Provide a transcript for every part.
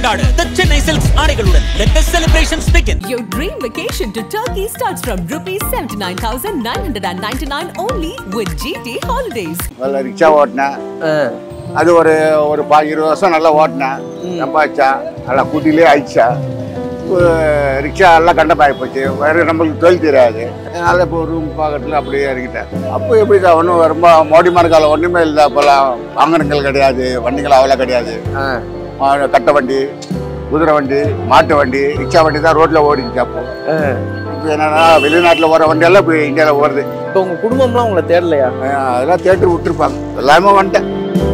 கொண்டாடு The Chennai Silks ஆடைகளுடன் let the celebrations begin Your dream vacation to Turkey starts from rupees 79,999 only with GT Holidays. முதல்ல rickshaw ஓட்டினேன் அது ஒரு ஒரு பா இருபது வருஷம் நல்லா ஓட்டினேன் சம்பாதிச்சா நல்லா கூட்டிலே ஆயிடுச்சா ரிக்ஷா எல்லாம் கண்டமாகி போச்சு வேறு நம்மளுக்கு தொழில் தெரியாது அதனால் இப்போ ரூம் பாக்கெட்டில் அப்படியே இறங்கிட்டேன் அப்போ எப்படி தான் ஒன்றும் ரொம்ப மோடிமான காலம் ஒன்றுமே இல்லை அப்போல்லாம் வாகனங்கள் கிடையாது வண்டிகள் அவ்வளோ கிடையாது மா- கட்டை வண்டி குதிரை வண்டி மாட்டு வண்டி ரிக்ஷா வண்டி தான் ரோட்டில் ஓடிச்சு அப்போ இப்போ என்னன்னா வெளிநாட்டில் ஓடுற வண்டியெல்லாம் இப்போ இந்தியாவில் ஓடுது இப்போ உங்க குடும்பம்லாம் உங்களை தேடலையா அஹ் அதெல்லாம் தேட்டர் விட்டுருப்பாங்க எல்லாமே வந்துட்டேன்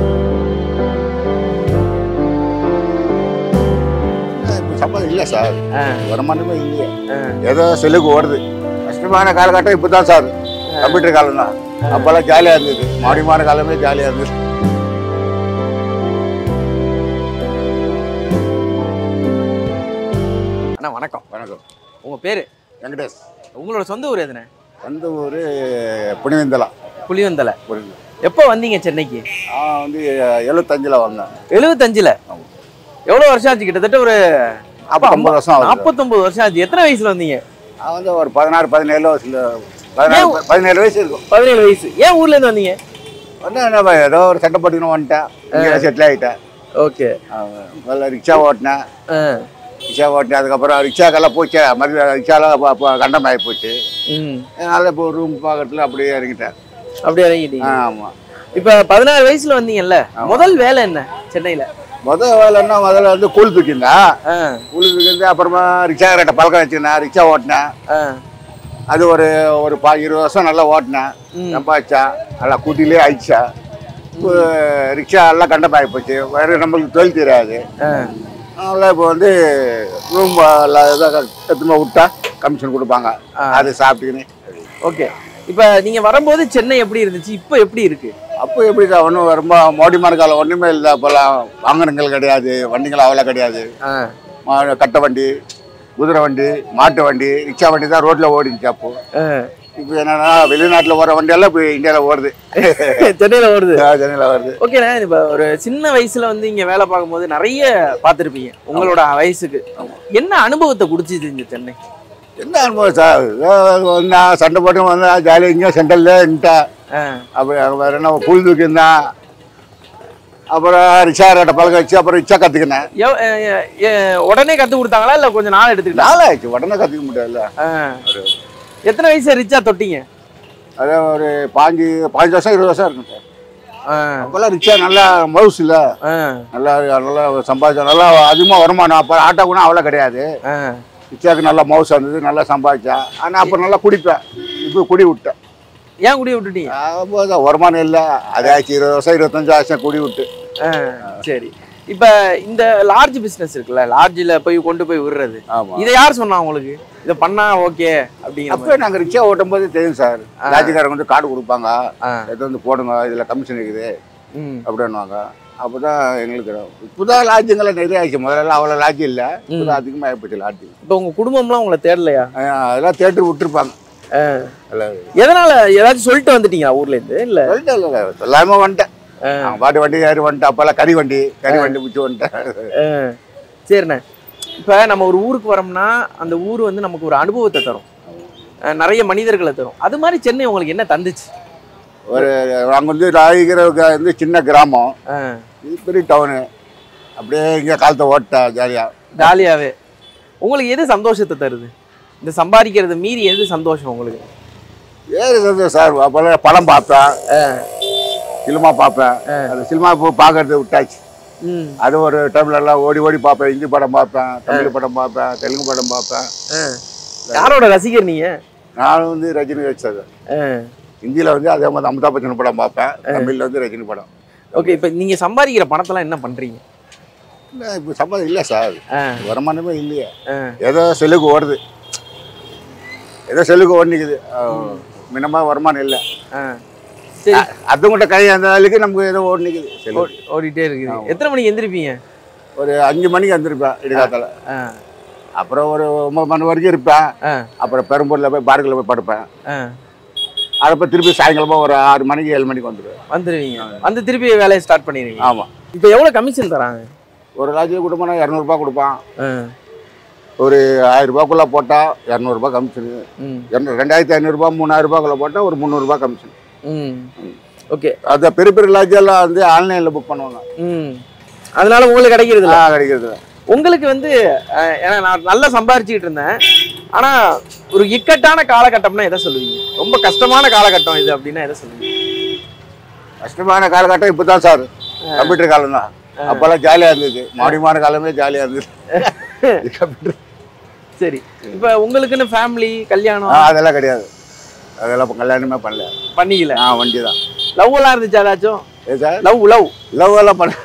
அஹ் இப்ப சம்பளம் இல்லை சார் ஆ. வருமானமே இல்லையே ஏதோ செல்லுக்கு ஓடுது கஷ்டமான காலகட்டம் இப்போ தான் சார் கம்ப்யூட்டர் காலம் தான் அப்போல்லாம் ஜாலியாக இருந்தது மாடிமான காலமே ஜாலியாக இருந்தது அண்ணா வணக்கம் வணக்கம் உங்க பேரு வெங்கடேஷ் உங்களோட சொந்த ஊர் எதுண்ணே சொந்த ஊர் புனிவந்தலாம் புளிவந்தலை புரியுது எப்போ வந்தீங்க சென்னைக்கு நான் வந்து எழுபத்தஞ்சில் வந்தேன் எழுபத்தஞ்சுல ஆமா. எவ்வளவு வருஷம் ஆச்சு கிட்டத்தட்ட ஒரு நாற்பத்தொம்பது வருஷம் ஆகுது நாற்பத்தொன்பது வருஷம் ஆச்சு எத்தனை வயசுல வந்தீங்க நான் வந்து ஒரு பதினாறு பதினேழு வயசுல பதினாறு பதினேழு வயசு இருக்கும் பதினேழு வயசு ஏன் ஊர்ல இருந்து வந்தீங்க வந்து என்ன ஏதோ ஒரு சட்டை போட்டுக்கணும் வந்துட்டேன் இங்கே செட்டில் ஆகிட்டேன் ஓகே முதல்ல ரிக்ஷா ஓட்டினேன் ரிக்ஷா ஓட்டினேன் அதுக்கப்புறம் ரிக்ஷாக்கெல்லாம் போச்சு மறு ரிக்ஷாலாம் கண்டமாகி போச்சு ம் அதனால் இப்போ ரூம் பாக்கெட்டில் அப்படியே இறங்கிட்டேன் அப்படியே இறங்கிட்டீங்க ஆமாம் இப்ப பதினாறு வயசுல வந்தீங்கல்ல முதல் வேலை என்ன சென்னையில முதல் வேலைன்னா முதல்ல வந்து கூழ் தூக்கியிருந்தேன் ஆ, கூழ் தூக்கிருந்து அப்புறமா ரிக்ஷா கிட்ட பழக்கம் வச்சுருந்தேன் ரிக்ஷா ஓட்டினேன் ஆ, அது ஒரு ஒரு பா இருபது வருஷம் நல்லா ஓட்டினேன் ம். சம்பாதிச்சா நல்லா கூட்டிலே ஆயிடுச்சா இப்போ ரிக்ஷா எல்லாம் கண்டமாகி போச்சு வேறு நம்மளுக்கு தொழில் தெரியாது ஆ. அதனால் இப்போ வந்து ரூம் எடுத்துமா விட்டா கமிஷன் கொடுப்பாங்க அது சாப்பிட்டுக்கின்னு ஓகே இப்ப நீங்க வரும்போது சென்னை எப்படி இருந்துச்சு இப்போ எப்படி இருக்கு அப்போ எப்படி தான் ஒன்றும் ரொம்ப மோடிமான காலம் ஒன்றுமே இல்லை அப்போல்லாம் வாகனங்கள் கிடையாது வண்டிகள் அவ்வளோ கிடையாது ஆ, மா- கட்டை வண்டி குதிரை வண்டி மாட்டு வண்டி ரிக்ஷா வண்டி தான் ரோட்டில் ஓடிச்சு அப்போ ஆ. இப்போ என்னன்னா வெளிநாட்டில் ஓடுற வண்டியெல்லாம் இப்போ இந்தியாவில் ஓடுது சென்னையில வருது சென்னையில் வருது ஓகேண்ணே இப்போ ஒரு சின்ன வயசுல வந்து இங்க வேலை பார்க்கும்போது நிறைய பார்த்துருப்பீங்க உங்களோட வயசுக்கு என்ன அனுபவத்தை குடிச்சிது இந்த சென்னை என்ன அனுபவம் சார் வந்தா சண்டை போட்டு வந்தா ஜாலியாக இங்கே சென்டரில் இருந்துட்டேன் ஆ, அப்படி அங்கே வேறு என்ன புல் தூக்கியிருந்தேன் அப்புறம் ரிக்ஷா ரேட்டை பழக்க வச்சு அப்புறம் ரிக்ஷா கற்றுக்கினேன் எவ்- எ- எ- எ- உடனே கத்து கொடுத்தாங்களா இல்ல கொஞ்சம் நாள் எடுத்துக்கிட்டா நாளாச்சு உடனே கற்றுக்க முடியாதுல்ல எத்தனை வயசு ரிச்சா தொட்டீங்க அதே ஒரு பாஞ்சு பாஞ்சு வருஷம் இருபது வருஷம் இருக்கும் சார் ஆ, அப்போல்லாம் ரிக்ஷா நல்லா மவுஸ் இல்லை ஆ, நல்லா நல்லா சம்பாதிச்சோம் நல்லா அதிகமாக வருமானம் அப்போ ஆட்டோ கூட அவ்வளோ கிடையாது ஆ. ரிக்ஷாவுக்கு நல்லா மவுஸ் இருந்தது நல்லா சம்பாதிச்சேன் ஆனால் அப்போ நல்லா குடிப்பேன் இப்போ குடி விட்டேன் ஏன் குடி விட்டுட்டீங்க அப்போ தான் வருமானம் இல்லை அதாச்சு இருபது வருஷம் இருபத்தஞ்சு வருஷம் குடி விட்டு ஆ, சரி இப்ப இந்த லார்ஜ் பிசினஸ் இருக்குல்ல லார்ஜ்ல போய் கொண்டு போய் விடுறது ஆமாம் இதை யார் சொன்னா உங்களுக்கு இதை பண்ணா ஓகே அப்படிங்கிற மாதிரி. அப்போ நாங்கள் ரிக்ஷா ஓட்டும் போது தெரியும் சார் லாட்ஜிக்காரங்க வந்து கார்டு கொடுப்பாங்க ஆ. இது வந்து போடுங்க இதில் கமிஷன் இருக்குது ம் அப்படின்னுவாங்க அப்போ தான் எங்களுக்கு புதா லாட்ஜுங்கெல்லாம் நிறைய ஆயிடுச்சு முதல்ல அவ்வளோ லாட்ஜ் இல்லை இப்போ அதிகமாக ஆகிப்போச்சு லாட்ஜு இப்போ உங்க குடும்பம்லாம் உங்களை தேடலையா அதெல்லாம் தேட்டர் விட்டுருப்பாங்க எல்லாம் எதனால ஏதாச்சும் சொல்லிட்டு வந்துட்டீங்களா ஊர்ல இருந்து இல்ல சொல்லிட்டு இல்லை எல்லாமே வந்துட்டேன் அவன் பாட்டு வண்டி ஏறி வந்துட்டேன் அப்போல்லாம் கறி வண்டி கறி வண்டி பிடிச்சி வந்துட்டேன் ஆ, சரிண்ணே இப்போ நம்ம ஒரு ஊருக்கு வரோம்னா அந்த ஊர் வந்து நமக்கு ஒரு அனுபவத்தை தரும் ஆ, நிறைய மனிதர்களை தரும் அது மாதிரி சென்னை உங்களுக்கு என்ன தந்துச்சு ஒரு அங்கே வந்து ராய்கிற வந்து சின்ன கிராமம் ஆ, இது பெரிய டவுனு அப்படியே இங்கே காலத்தை ஓட்டேன் ஜாலியாக ஜாலியாவே உங்களுக்கு எது சந்தோஷத்தை தருது இந்த சம்பாதிக்கிறது மீறி எது சந்தோஷம் உங்களுக்கு ஏறு சந்தோஷம் சார் அப்போல்லாம் படம் பார்ப்பேன் சினிமா பார்ப்பேன் அந்த சினிமா இப்போ பார்க்கறது விட்டாச்சு ம் அது ஒரு டைம்ல எல்லாம் ஓடி ஓடி பார்ப்பேன் ஹிந்தி படம் பார்ப்பேன் தமிழ் படம் பார்ப்பேன் தெலுங்கு படம் பார்ப்பேன் ஆ. யாரோட ரசிகர் நீங்க நானும் வந்து ரஜினி வச்சது ஆ. ஹிந்தியில் வந்து அதே மாதிரி அமிதாப் பச்சன் படம் பார்ப்பேன் தமிழில் வந்து ரஜினி படம் ஓகே இப்போ நீங்க சம்பாதிக்கிற பணத்தெல்லாம் என்ன பண்றீங்க இல்லை இப்போ சம்பளம் இல்லை சார் ஆ. வருமானமே இல்லையே ஆ. ஏதோ செல்லுக்கு ஓடுது ஏதோ செல்லுக்கு ஓடிக்குது மினமாக வருமானம் இல்லை ஆ. சரி அதுங்கிட்ட கை அந்த வேலைக்கு நமக்கு ஏதோ ஓடிக்குது செல்லு ஓ- ஓடிட்டே இருக்குது எத்தனை மணிக்கு எந்திரிப்பீங்க ஒரு அஞ்சு மணிக்கு வந்திருப்பேன் இடுகாத்தால ஆ. அப்புறம் ஒரு ஒன்பது மணி வரைக்கும் இருப்பேன் ஆ. அப்புறம் பெரும்பூரில் போய் பார்க்கில் போய் படுப்பேன் ஆ. அப்புறம் திருப்பி சாயங்காலமா ஒரு ஆறு மணிக்கு ஏழு மணிக்கு வந்துடுவேன் வந்துருவீங்க வந்து திருப்பி வேலையை ஸ்டார்ட் பண்ணிடுவீங்க ஆமாம் இப்போ எவ்வளோ கமிஷன் தராங்க ஒரு லாட்ஜில் கொடுப்பானா இரநூறுபா கொடுப்பான் ஆ, ஒரு ஆயிரம் ரூபாய்க்குள்ளே போட்டால் இரநூறுபா கமிஷனு ம் இரநூறு ரெண்டாயிரத்தி ஐநூறுரூபா மூணாயிரம் ரூபாய்க்குள்ளே போட்டால் ஒரு முந்நூறுரூபா கமிஷன் ம் ஓகே அந்த பெரிய பெரிய லாட்ஜெல்லாம் வந்து ஆன்லைனில் புக் பண்ணுவாங்க ம் அதனால உங்களுக்கு கிடைக்கிறது இல்ல ஆ கிடைக்கிறது உங்களுக்கு வந்து அஹ், ஏன்னா நான் நல்லா சம்பாரிச்சுக்கிட்டு இருந்தேன் ஆனா ஒரு இக்கட்டான காலகட்டம்னா எதை சொல்லுவீங்க ரொம்ப கஷ்டமான காலகட்டம் இது அப்படின்னா எதை சொல்லுவீங்க கஷ்டமான காலகட்டம் இப்போ தான் சார் கம்ப்யூட்டர் காலம் தான் அப்போல்லாம் ஜாலியாக இருந்தது மாடியமான காலமே ஜாலியாக இருந்தது கம்ப்யூட்டர் சரி இப்போ உங்களுக்குன்னு ஃபேமிலி ஆ கல்யாணம் அதெல்லாம் கிடையாது அதெல்லாம் இப்போ கல்யாணமே பண்ணல பண்ணிக்கல ஆ வண்டி தான் லவ் எல்லாம் இருந்துச்சு ஏதாச்சும் ஏ சார் லவ் லவ் லவ் எல்லாம் பண்ண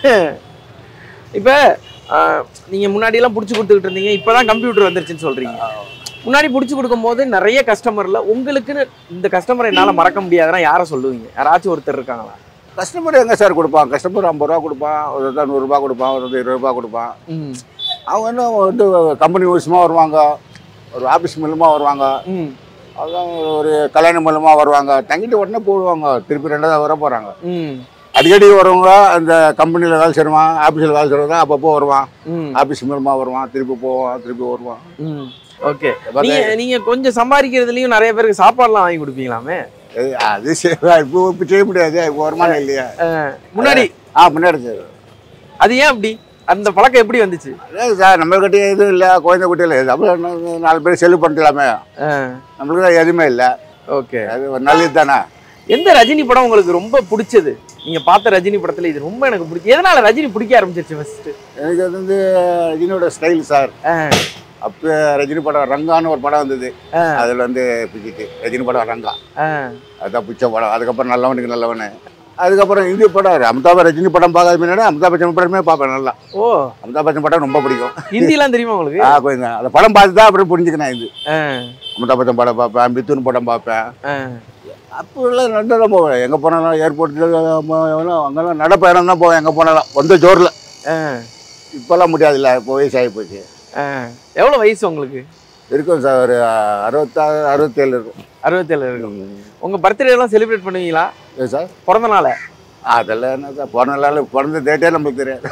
இப்போ நீங்க முன்னாடி எல்லாம் புடிச்சு கொடுத்துக்கிட்டு இருந்தீங்க இப்பதான் கம்ப்யூட்டர் வந்துருச்சுன்னு சொல்றீங்க முன்னாடி புடிச்சு கொடுக்கும் போது நிறைய கஸ்டமர்ல உங்களுக்குன்னு இந்த கஸ்டமரை என்னால மறக்க முடியாதுன்னா யாரை சொல்லுவீங்க யாராச்சும் ஒருத்தர் இருக்காங்களா கஸ்டமர் எங்கே சார் கொடுப்பான் கஸ்டமர் ஐம்பது ரூபா கொடுப்பான் ஒரு ஒருத்தர் நூறுரூபா கொடுப்பான் ஒரு ஒருத்தர் இருபது ரூபா கொடுப்பான் ம் அவங்க இன்னும் வந்து கம்பெனி விஷயமா வருவாங்க ஒரு ஆஃபீஸ் மூலமாக வருவாங்க ம் அதான் ஒரு கல்யாணம் மூலமாக வருவாங்க தங்கிட்டு உடனே போடுவாங்க திருப்பி ரெண்டாவது வர போகிறாங்க ம் அடிக்கடி வரவங்க அந்த கம்பெனியில் வேலை செய்வான் ஆஃபீஸில் வேலை செய்கிறவங்க அப்பப்போ வருவான் ம் ஆஃபீஸ் மூலமாக வருவான் திருப்பி போவான் திருப்பி வருவான் ம் ஓகே நீங்க நீங்க கொஞ்சம் சம்பாதிக்கிறதுலயும் நிறைய பேருக்கு சாப்பாடுலாம் வாங்கி கொடுப்பீங்களாமே அது- அது சரி இப்போ இப்போ செய்ய முடியாது இப்போ வருமானம் இல்லையா முன்னாடி ஆ முன்னாடி சார் அது ஏன் அப்படி அந்த பழக்கம் எப்படி வந்துச்சு அதாவது சார் நம்மள்கிட்ட எதுவும் இல்லை குழந்தை குட்டியில் அப்புறம் இன்னும் நாலு பேர் செலவு பண்ணிக்கலாமே நம்மளுக்கு தான் எதுவுமே இல்லை ஓகே அது ஒரு நல்லது தானே எந்த ரஜினி படம் உங்களுக்கு ரொம்ப பிடிச்சது நீங்க பார்த்த ரஜினி படத்துல இது ரொம்ப எனக்கு பிடிச்சி எதனால ரஜினி பிடிக்க ஆரம்பிச்சிருச்சு ஃபர்ஸ்ட் எனக்கு அது வந்து ரஜினியோட ஸ்டைல் சார் அப்போ ரஜினி படம் ரங்கான்னு ஒரு படம் வந்தது அதில் வந்து பிடிச்சிட்டு ரஜினி படம் ரங்கா அதுதான் பிடிச்ச படம் அதுக்கப்புறம் நல்லவனுக்கு நல்லவனு அதுக்கப்புறம் இந்திய படம் அமிதாப் ரஜினி படம் பார்க்காத முன்னாடி அமிதாப் பச்சன் படமே பார்ப்பேன் நல்லா ஓ அமிதாப் பச்சன் படம் ரொம்ப பிடிக்கும் ஹிந்திலாம் தெரியுமா உங்களுக்கு ஆ கொஞ்சம் அந்த படம் பார்த்து தான் அப்புறம் புரிஞ்சுக்கினேன் இது ஆ, அமிதாப் பச்சன் படம் பார்ப்பேன் மிதுன் படம் பார்ப்பேன் ஆ. அப்போ எல்லாம் நல்லா தான் போவேன் எங்கே போனாலும் ஏர்போர்ட்டில் அங்கெல்லாம் நடப்பயணம் தான் போவேன் எங்கே போனாலும் வந்த ஜோரில் ஆ, இப்போல்லாம் முடியாதுல்ல இப்போ வயசாகி போச்சு ஆ. எவ்வளவு வயசு உங்களுக்கு இருக்கும் சார் ஒரு அறுபத்தாறு அறுபத்தேழு இருக்கும் அறுபத்தேழு இருக்கும் உங்க பர்த்டே எல்லாம் செலிப்ரேட் பண்ணுவீங்களா ஏன் சார் பிறந்த நாள அதெல்லாம் என்ன சார் பிறந்த நாள் பிறந்த டேட்டே நமக்கு தெரியாது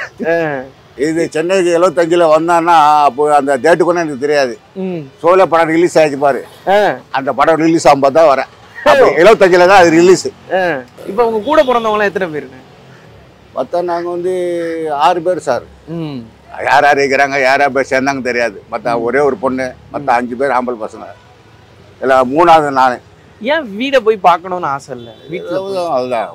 இது சென்னைக்கு எழுபத்தஞ்சில் வந்தான்னா அப்போ அந்த டேட்டு கூட எனக்கு தெரியாது ம் சோழ படம் ரிலீஸ் ஆயிடுச்சு பாரு ஆ, அந்த படம் ரிலீஸ் ஆகும்போது தான் வரேன் அப்போ எழுபத்தஞ்சில் தான் அது ரிலீஸ் ஆ. இப்போ உங்க கூட பிறந்தவங்களாம் எத்தனை பேருங்க மொத்தம் நாங்கள் வந்து ஆறு பேர் சார் ம் யார் யார் இருக்கிறாங்க யார் யார் பேர் சேர்ந்தாங்க தெரியாது மற்ற ஒரே ஒரு பொண்ணு மற்ற அஞ்சு பேர் ஆம்பல் பசங்க எல்லாம் மூணாவது நான் ஏன் வீடை போய் பார்க்கணும்னு ஆசை இல்லை வீட்டில் அதுதான்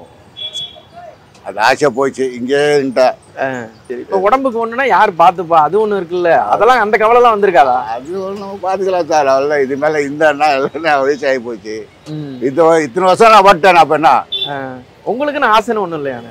அது ஆசை போச்சு இங்கே இருந்துட்டேன் சரி இப்போ உடம்புக்கு ஒண்ணுனா யார் பார்த்துப்பா அது ஒண்ணு இருக்குல்ல அதெல்லாம் அந்த கவலைலாம் வந்திருக்காதா அது ஒன்றும் பார்த்துக்கலாம் சார் அவ்வளோ இது மேலே இந்தன்னா எல்லாம் வயசு ஆகி போச்சு ம் இது இத்தனை வருஷம் நான் பட்டேன் அப்போ என்ன ஆ. உங்களுக்குன்னு ஆசைன்னு ஒண்ணும் இல்லையா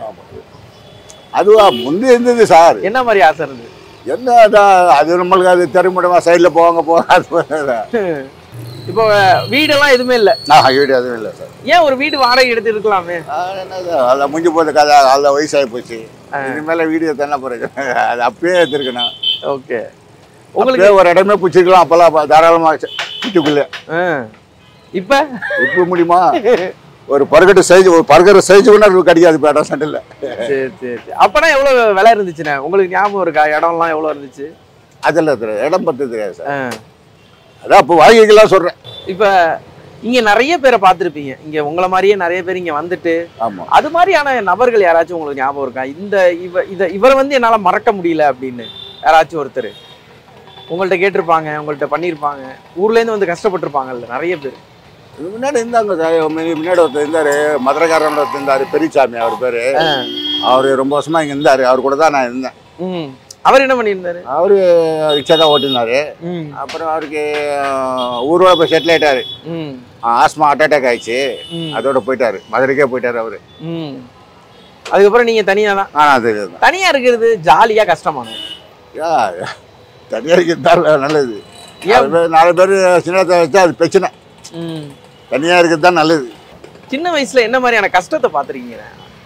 அதுவா முந்தி இருந்தது சார் என்ன மாதிரி ஆசை இருந்தது என்ன அதான் அது நம்மளுக்கு அது தெரிமுடமா சைடில் போவாங்க போகாது இப்போ வீடெல்லாம் எதுவுமே இல்லை நான் வீடு அதுவும் இல்லை சார் ஏன் ஒரு வீடு வாடகை எடுத்து இருக்கலாமே அது என்னது அதில் முடிஞ்சு போகுது கதை அதில் வயசாகி போச்சு இனிமேல் வீடியோ தானே போகிறேன் அது அப்பயே எடுத்துருக்கணும் ஓகே உங்களுக்கு உங்களுக்கு ஒரு இடமே பிடிச்சிருக்கலாம் அப்போல்லாம் தாராளமாக வீட்டுக்குள்ளே ஆ. இப்ப இப்போ முடியுமா ஒரு பர்கட்டு சைஸ் ஒரு பர்கர் சைஸ் கூட நமக்கு கிடைக்காது இப்போ இடம் சண்டையில் சரி சரி சரி அப்பனா எவ்வளவு விலை இருந்துச்சுண்ணே உங்களுக்கு ஞாபகம் இருக்கா இடம்லாம் எவ்வளவு இருந்துச்சு அதில் தெரியாது இடம் பத்து தெரியாது சார் ஆ. அதான் இப்போ வாங்கிக்கலாம் சொல்கிறேன் இப்ப இங்க நிறைய பேரை பார்த்திருப்பீங்க இங்க உங்களை மாதிரியே நிறைய பேர் இங்க வந்துட்டு ஆமாம் அது மாதிரியான நபர்கள் யாராச்சும் உங்களுக்கு ஞாபகம் இருக்கா இந்த இவ இத இவரை வந்து என்னால மறக்க முடியல அப்படின்னு யாராச்சும் ஒருத்தர் உங்கள்ட்ட கேட்டிருப்பாங்க உங்கள்ட்ட பண்ணியிருப்பாங்க ஊர்ல இருந்து வந்து கஷ்டப்பட்டிருப்பாங்கல்ல நிறைய பேர் இது முன்னாடி இருந்தாங்க சார் முன்னாடி முன்னாடி ஒருத்தர் இருந்தார் மதுரைக்காரன் ஒருத்தர் இருந்தார் பெரியசாமி அவர் பேர் அவர் ரொம்ப வருஷமாக இங்கே இருந்தார் அவர் கூட தான் நான் இருந்தேன் ம் அவர் என்ன பண்ணியிருந்தாரு அவர் ரிக்ஷா தான் ஓட்டினார் ம் அப்புறம் அவருக்கு ஊரோட போய் செட்டில் ஆயிட்டாரு ம் ஆஸ்மா ஹார்ட் அட்டாக் ஆயிடுச்சு ம். அதோட போயிட்டாரு மதுரைக்கே போயிட்டாரு அவரு ம் அதுக்கப்புறம் நீங்க தனியா தான் ஆனால் அது இதுதான். தனியா இருக்கிறது ஜாலியா கஷ்டமானது யா, தனியாக இருக்கிறது நல்லது ஏன்? நாலு பேர் நாலு பேர் சின்னத்தை வச்சா அது பிரச்சனை ம் தனியாக இருக்கிறது தான் நல்லது சின்ன வயசுல என்ன மாதிரியான கஷ்டத்தை பார்த்துருக்கீங்க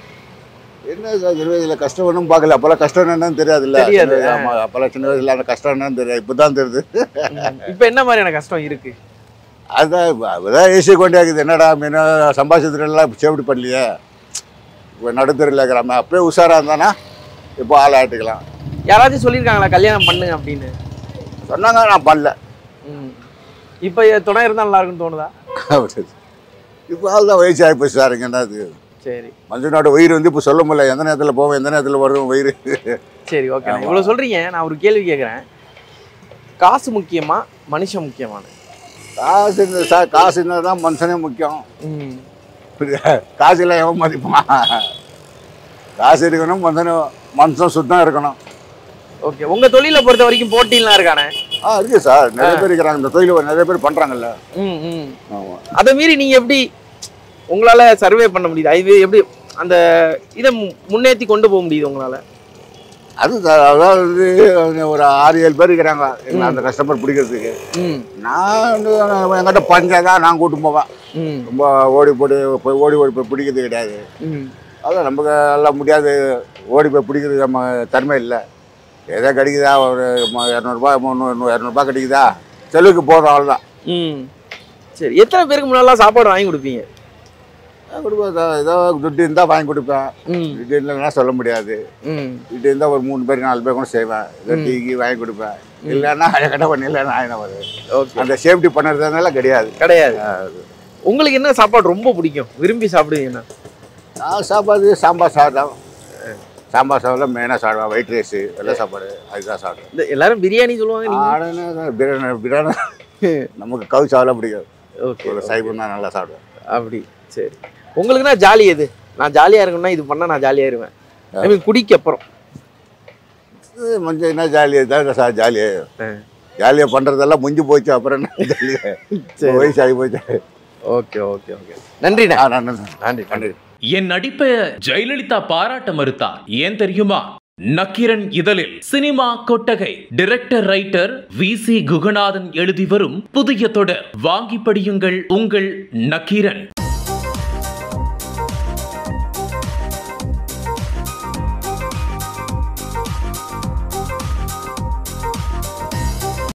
என்ன சார் சின்ன வயசுல கஷ்டம் ஒன்றும் பார்க்கல அப்போல்லாம் கஷ்டம் என்னன்னு தெரியாதுல்ல தெரியாது. சின்ன வயசுல, ஆமா அப்போல்லாம் சின்ன வயசுல அந்த கஷ்டம் என்னன்னு தெரியாது இப்போ தான் தெரியுது இப்ப என்ன மாதிரியான கஷ்டம் இருக்கு அதுதான் இப்ப அதுதான் ஏசி கொண்டே இருக்குது என்னடா மீன் சம்பாதிச்சதுலாம் சேவடி பண்ணலையே இப்போ நடுத்தரில் இருக்கிறாம அப்பயே உஷாராக இருந்தானா இப்போ ஆள் ஆட்டுக்கலாம் யாராச்சும் சொல்லியிருக்காங்களா கல்யாணம் பண்ணு அப்படின்னு சொன்னாங்க நான் பண்ணல ம் இப்போ துணை இருந்தால் நல்லா இருக்குன்னு தோணுதா இப்போ அதுதான் வயசு ஆகி போச்சு சார் இங்கே அது சரி மனுஷனோட உயிர் வந்து இப்போ சொல்ல முடியல எந்த நேரத்தில் போவோம் எந்த நேரத்தில் வரும் உயிர் சரி ஓகே இவ்வளோ சொல்கிறீங்க நான் ஒரு கேள்வி கேட்குறேன் காசு முக்கியமா மனுஷன் முக்கியமான காசு இந்த சார் காசு இருந்தால் தான் மனுஷனே முக்கியம் ம் புரியுதா? காசு இல்லை எவன் மதிப்பான் காசு இருக்கணும் மனுஷனும் மனுஷன் சுத்தம் இருக்கணும் ஓகே உங்கள் தொழிலை பொறுத்த வரைக்கும் போட்டிலாம் இருக்கானே ஆ இருக்கு சார் நிறைய பேர் இருக்கிறாங்க இந்த தொழில் நிறைய பேர் பண்ணுறாங்கல்ல ம் ம் ஆமாம் அதை மீறி நீங்கள் எப்படி உங்களால் சர்வே பண்ண முடியுது அது எப்படி அந்த இதை முன்னேற்றி கொண்டு போக முடியுது உங்களால் அது சார் அதாவது ஒரு ஆறு ஏழு பேர் இருக்கிறாங்க எங்களை அந்த கஸ்டமர் பிடிக்கிறதுக்கு ம் நான் வந்து என்கிட்ட பஞ்சாதான் நான் கூட்டு போவேன் ம் ரொம்ப ஓடி போட்டு போய் ஓடி ஓடி போய் பிடிக்கிறது கிடையாது ம் அதான் நமக்கு எல்லாம் முடியாது ஓடி போய் பிடிக்கிறது நம்ம தன்மை இல்லை ஏதோ கிடைக்குதா ஒரு ம- இரநூறுபா முந்நூறு இரநூறுபா கிடைக்குதா செலவுக்கு போதும் அவ்வளோதான் ம் சரி எத்தனை பேருக்கு முன்னாலாம் சாப்பாடு வாங்கி கொடுப்பீங்க நான் கொடுப்பேன் சார் ஏதோ துட்டு இருந்தால் வாங்கி கொடுப்பேன் ம் துட்டு இல்லைன்னா சொல்ல முடியாது ம் துட்டு இருந்தால் ஒரு மூணு பேருக்கு நாலு பேர் கூட செய்வேன் ஏதோ டீக்கு வாங்கி கொடுப்பேன் இல்லைன்னா கட்ட பண்ணி இல்லைன்னா ஆயிரம் வரும் ஓகே அந்த சேஃப்டி பண்ணுறதுனால கிடையாது கிடையாது உங்களுக்கு என்ன சாப்பாடு ரொம்ப பிடிக்கும் விரும்பி சாப்பிடுவீங்கன்னா நான் சாப்பாடு சாம்பார் சாதம் சாம்பார் சாதம் மெயினாக சாப்பிடுவேன் ஒயிட் ரைஸு வெள்ளை சாப்பாடு அதுதான் சாப்பிடுவேன் இந்த எல்லாரும் பிரியாணி சொல்லுவாங்க நீங்க ஆடுனா பிரியாணி பிரியாணி நமக்கு கவு சாவலாம் பிடிக்காது ஓகே ஒரு சைவம் தான் நல்லா சாப்பிடுவேன் அப்படி சரி உங்களுக்குன்னா ஜாலி எது நான் ஜாலியாக இருக்கணும்னா இது பண்ணால் நான் ஜாலியாக இருவேன் ஐ மீன் குடிக்க அப்புறம் இது மஞ்சள் என்ன ஜாலியாக தான் சார் ஜாலியாக ஆ. ஜாலியாக பண்ணுறதெல்லாம் முடிஞ்சு போச்சு அப்புறம் என்ன ஜாலியாக வயசு ஆகி போச்சு ஓகே ஓகே ஓகே நன்றிண்ணே ஆ நன்றி நன்றி நன்றி என் நடிப்பை ஜெயலலிதா பாராட்ட மறுத்தார் ஏன் தெரியுமா நக்கீரன் இதழில் சினிமா கொட்டகை director writer V C Guhanathan எழுதி வரும் புதிய தொடர் வாங்கி படியுங்கள் உங்கள் நக்கீரன்